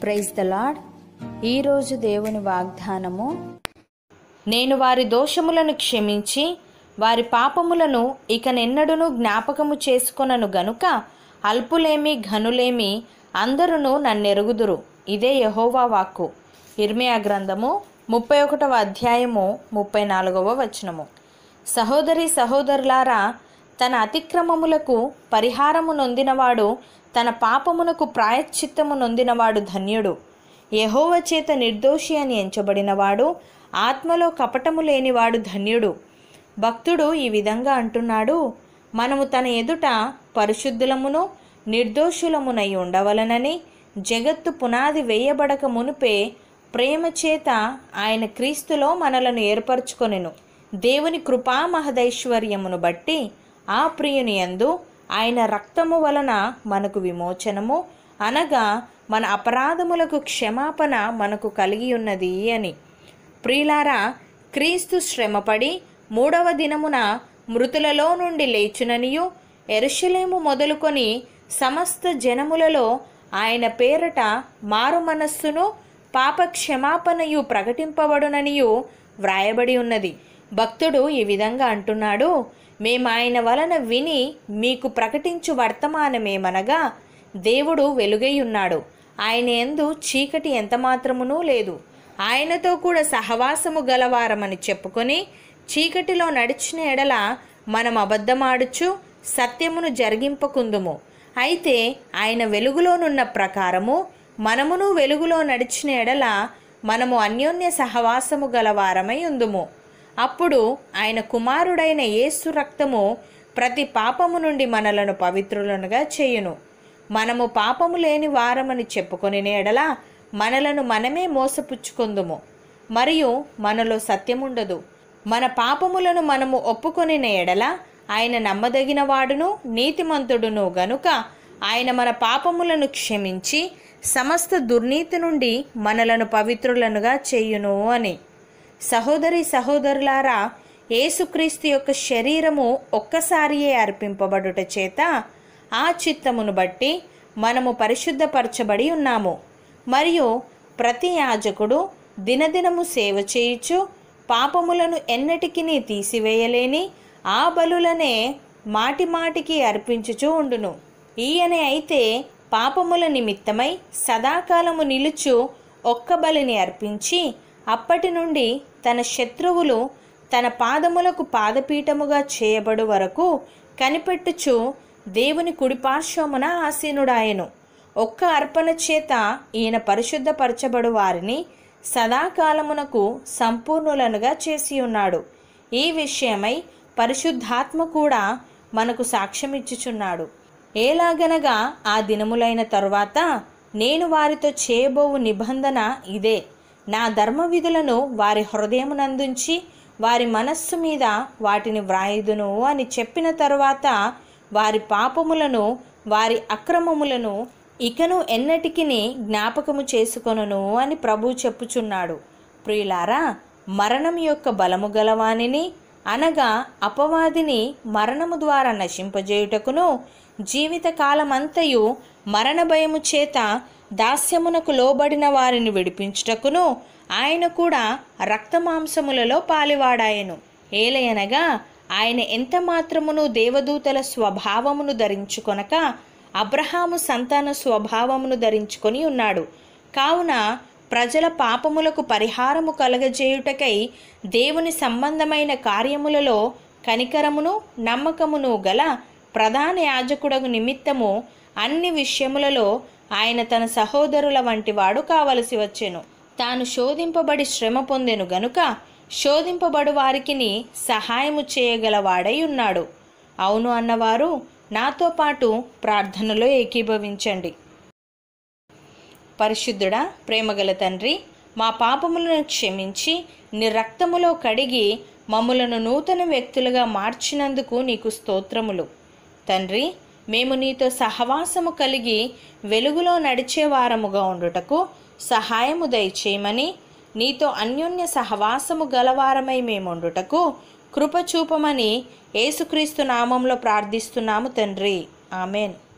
praise the lord ఈరోజు దేవుని వాగ్దానము నేను వారి దోషములను క్షమించి వారి పాపములను ఇక నెన్నడును జ్ఞాపకము చేసుకొనను గనుక అల్పులేమి ఘనులేమి అందరును నన్నెరుగుదురు ఇదే యహోవా వాక్కు ఇర్మియా గ్రంథము ముప్పై ఒకటవ అధ్యాయము ముప్పై నాలుగవ వచనము సహోదరి సహోదరులారా తన అతిక్రమములకు పరిహారము నొందినవాడు తన పాపమునకు ప్రాయశ్చిత్తము నొందినవాడు ధన్యుడు యెహోవా చేత నిర్దోషి అని ఎంచబడినవాడు ఆత్మలో కపటము లేనివాడు ధన్యుడు భక్తుడు ఈ విధంగా అంటున్నాడు మనము తన ఎదుట పరిశుద్ధులమును నిర్దోషులమునై ఉండవలనని జగత్తు పునాది వేయబడక మునుపే ప్రేమ చేత ఆయన క్రీస్తులో మనలను ఏర్పరచుకొనెను దేవుని కృపా మహదైశ్వర్యమును బట్టి ఆ ప్రియుని యందు ఆయన రక్తము వలన మనకు విమోచనము అనగా మన అపరాధములకు క్షమాపణ మనకు కలిగి ఉన్నది అని ప్రియులారా క్రీస్తు శ్రమపడి మూడవ దినమున మృతులలో నుండి లేచుననియు ఎరుషలేము మొదలుకొని సమస్త జనములలో ఆయన పేరట మారు మనస్సును పాప క్షమాపణయు ప్రకటింపబడుననియు వ్రాయబడి ఉన్నది భక్తుడు ఈ విధంగా అంటున్నాడు మేము ఆయన వలన విని మీకు ప్రకటించు వర్తమానమేమనగా దేవుడు వెలుగై ఉన్నాడు ఆయన ఎందు చీకటి ఎంతమాత్రమునూ లేదు ఆయనతో కూడా సహవాసము గలవారమని చెప్పుకొని చీకటిలో నడిచిన ఎడల మనం అబద్ధమాడుచు సత్యమును జరిగింపకుందుము అయితే ఆయన వెలుగులోనున్న ప్రకారము మనమును వెలుగులో నడిచిన ఎడల మనము అన్యోన్య సహవాసము గలవారమై ఉందుము అప్పుడు ఆయన కుమారుడైన యేసు రక్తము ప్రతి పాపము నుండి మనలను పవిత్రులనుగా చేయును మనము పాపము లేని వారమని చెప్పుకొని ఎడల మనలను మనమే మోసపుచ్చుకుందుము మరియు మనలో సత్యముండదు మన పాపములను మనము ఒప్పుకొని ఎడల ఆయన నమ్మదగిన వాడును నీతిమంతుడును గనుక ఆయన మన పాపములను క్షమించి సమస్త దుర్నీతి నుండి మనలను పవిత్రులనుగా చేయును అని సహోదరి సహోదరులారా యేసుక్రీస్తు యొక్క శరీరము ఒక్కసారియే అర్పింపబడుట చేత ఆ చిత్తమును బట్టి మనము పరిశుద్ధపరచబడి ఉన్నాము మరియు ప్రతి యాజకుడు దినదినము సేవ చేయుచు పాపములను ఎన్నటికిని తీసివేయలేని ఆ బలులనే మాటి మాటికి అర్పించుచూ ఉండును ఈయనే అయితే పాపముల నిమిత్తమై సదాకాలము నిలుచు ఒక్క బలిని అర్పించి అప్పటి నుండి తన శత్రువులు తన పాదములకు పాదపీఠముగా చేయబడు వరకు కనిపెట్టుచు దేవుని కుడిపార్శ్వమున ఆసీనుడాయను ఒక్క అర్పణ చేత ఈయన పరిశుద్ధపరచబడు వారిని సదాకాలమునకు సంపూర్ణులనుగా చేసి ఉన్నాడు ఈ విషయమై పరిశుద్ధాత్మ కూడా మనకు సాక్ష్యమిచ్చుచున్నాడు ఏలాగనగా ఆ దినములైన తరువాత నేను వారితో చేయబోవు నిబంధన ఇదే నా ధర్మ విధులను వారి హృదయమునందుంచి వారి మనస్సు మీద వాటిని వ్రాయుదును అని చెప్పిన తరువాత వారి పాపములను వారి అక్రమములను ఇకను ఎన్నటికిని జ్ఞాపకము చేసుకొనును అని ప్రభు చెప్పుచున్నాడు ప్రియులారా మరణం యొక్క బలము గలవానిని అనగా అపవాదిని మరణము ద్వారా నశింపజేయుటకును జీవితకాలమంతయు మరణ భయము చేత దాస్యమునకు లోబడిన వారిని విడిపించుటకును ఆయన కూడా రక్తమాంసములలో పాలివాడాయను ఏలయనగా ఆయన ఎంత మాత్రమును దేవదూతల స్వభావమును ధరించుకొనక అబ్రహాము సంతాన స్వభావమును ధరించుకొని ఉన్నాడు కావున ప్రజల పాపములకు పరిహారము కలగజేయుటకై దేవుని సంబంధమైన కార్యములలో కనికరమును నమ్మకమును గల ప్రధాన యాజకుడగు నిమిత్తము అన్ని విషయములలో ఆయన తన సహోదరుల వంటి వాడు కావలసి వచ్చెను తాను శోధింపబడి శ్రమ పొందెను గనుక శోధింపబడు వారికిని సహాయము చేయగలవాడై ఉన్నాడు అవును అన్నవారు నాతో పాటు ప్రార్థనలో ఏకీభవించండి పరిశుద్ధుడా ప్రేమగల తండ్రి మా పాపములను క్షమించి నీ రక్తములో కడిగి మమ్ములను నూతన వ్యక్తులుగా మార్చినందుకు నీకు స్తోత్రములు తండ్రి మేము నీతో సహవాసము కలిగి వెలుగులో నడిచే వారముగా ఉండుటకు సహాయము దయచేయమని నీతో అన్యోన్య సహవాసము గలవారమై మేముండుటకు కృప చూపమని యేసుక్రీస్తు నామంలో ప్రార్థిస్తున్నాము తండ్రి ఆమెన్